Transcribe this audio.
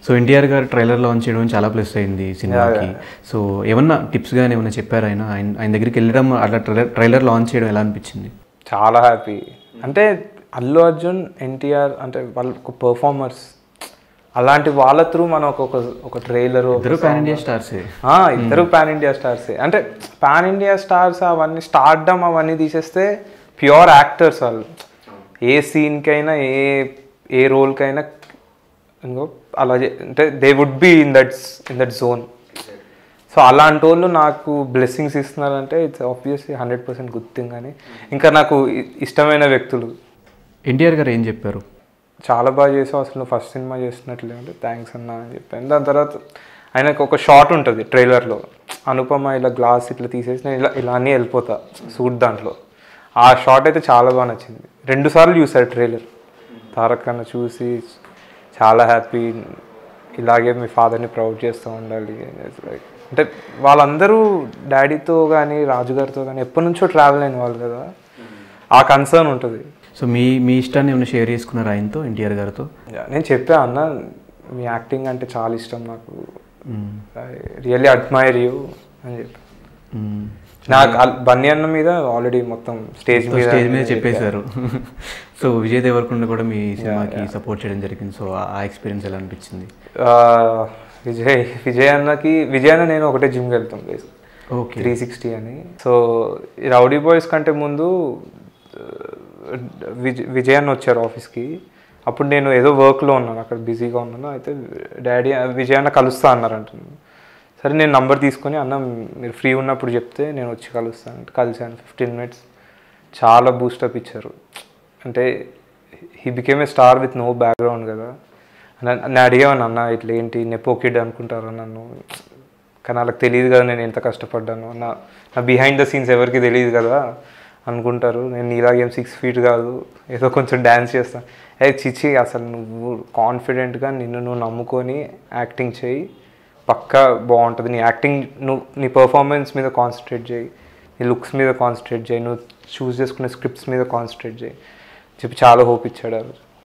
So NTR గారు trailer launch చేయడం చాలా ప్లస్ అయింది సినిమాకి సో ఏమన్నా టిప్స్ కానీ ఏమన్నా చెప్పారు ఆయన ఆయన ఆయన దగ్గరికి వెళ్ళడం అట్లా ట్రైలర్ ట్రైలర్ లాంచ్ చేయడం ఎలా అనిపించింది చాలా హ్యాపీ అంటే అల్లు అర్జున్ ఎన్టీఆర్ అంటే వాళ్ళ ఒక పర్ఫార్మర్స్ అలాంటి వాళ్ళ త్రూ మనం ఒక ఒక- ఒక ట్రైలర్ ఇద్దరు పాన్ ఇండియా స్టార్సే ఇద్దరు పాన్ ఇండియా స్టార్స్ అంటే పాన్ ఇండియా స్టార్స్ అవన్నీ స్టార్డమ్ అవన్నీ తీసేస్తే ప్యూర్ యాక్టర్స్ వాళ్ళు ఏ సీన్కైనా ఏ ఏ రోల్కైనా ఇంకో అలా చే- అంటే they would be in that in that zone so అలాంటి వాళ్ళు నాకు బ్లెస్సింగ్స్ ఇస్తున్నారంటే it's obviously hundred percent good thing అని ఇంకా నాకు ఇ- ఇష్టమైన వ్యక్తులు ఎన్టీఆర్ గారు ఏం చెప్పారు చాలా బాగా చేసావు అసలు నువ్వు ఫస్ట్ సినిమా చేస్తున్నట్లే అంటే థ్యాంక్స్ అన్న అని చెప్పాను దాని తర్వాత ఆయనకు ఒక షాట్ ఉంటుంది ట్రైలర్లో అనుపమ ఇలా గ్లాస్ ఇట్లా తీసేసి నేను ఇలా ఇలా అన్నీ వెళ్ళిపోతా సూట్ దాంట్లో ఆ షాట్ అయితే చాలా బాగా నచ్చింది రెండు సార్లు చూసారు ట్రైలర్ తారక్ అన్న చూసి చాలా హ్యాపీ ఇలాగే మీ ఫాదర్ని ప్రౌడ్ చేస్తూ ఉండాలి లైక్ అంటే వాళ్ళందరూ డాడీతో కానీ రాజుగారితో కానీ ఎప్పటి నుంచో ట్రావెల్ అయిన వాళ్ళు కదా ఆ కన్సర్న్ ఉంటుంది సో మీ మీ ఇష్టాన్ని ఏమైనా షేర్ చేసుకున్నారు ఆయనతో ఎన్టీఆర్ గారితో Yeah, నేను చెప్పా అన్న మీ యాక్టింగ్ అంటే చాలా ఇష్టం నాకు రియల్లీ అడ్మైర్ యూ అని చెప్పి మ్మ్. నాకు అల్- బన్నీ అన్న మీద ఆల్రెడీ మొత్తం స్టేజ్ మీద స్టేజ్ మీద చెప్పేశారు సో విజయ్ దేవరకొండ కూడా మీ సినిమాకి సపోర్ట్ చేయడం జరిగింది సో ఆ ఎక్స్పీరియన్స్ ఎలా అనిపించింది ఆ, విజయ్ విజయ్ అన్నకి విజయ్ అన్న నేను ఒకటే జిమ్కి వెళ్తాం ఓకే త్రీ సిక్స్టీ అని సో ఈ రౌడీ బాయ్స్ కంటే ముందు ఆ, విజయ్ విజయ్ అన్న వచ్చారు ఆఫీస్కి అప్పుడు నేను ఏదో వర్క్లో ఉన్నాను అక్కడ బిజీగా ఉన్నాను అయితే డాడీ విజయ్ అన్న కలుస్తా అన్నారు అంటున్నాను సరే నేను నంబర్ తీసుకొని అన్న మీరు ఫ్రీ ఉన్నప్పుడు చెప్తే నేను వచ్చి కలుస్తాను అంటే కలిసాను ఫిఫ్టీన్ మినిట్స్ చాలా బూస్టప్ ఇచ్చారు అంటే he became a star with no background కదా న- నేను అడిగేవాను అన్న ఇట్లా ఏంటి నెపో కిడ్ అనుకుంటారు నన్ను కానీ వాళ్ళకి తెలియదు కదా నేను ఎంత కష్టపడ్డాను నా నా బిహైండ్ ద సీన్స్ ఎవరికి తెలియదు కదా అనుకుంటారు నేను నీలాగేం సిక్స్ ఫీట్ కాదు ఏదో కొంచెం డ్యాన్స్ చేస్తాను ఏ చిచి అసలు నువ్వు కాన్ఫిడెంట్గా నిన్ను నువ్వు నమ్ముకొని యాక్టింగ్ చేయి పక్కా బాగుంటుంది నీ యాక్టింగ్ నువ్వు నీ పర్ఫార్మెన్స్ మీద కాన్సన్ట్రేట్ చేయి నీ లుక్స్ మీద కాన్సన్ట్రేట్ చేయి నువ్వు చూస్ చేసుకునే స్క్రిప్ట్స్ మీద కాన్సన్ట్రేట్ చేయి చెప్పి చాలా హోప్ ఇచ్చాడు ఆ రోజు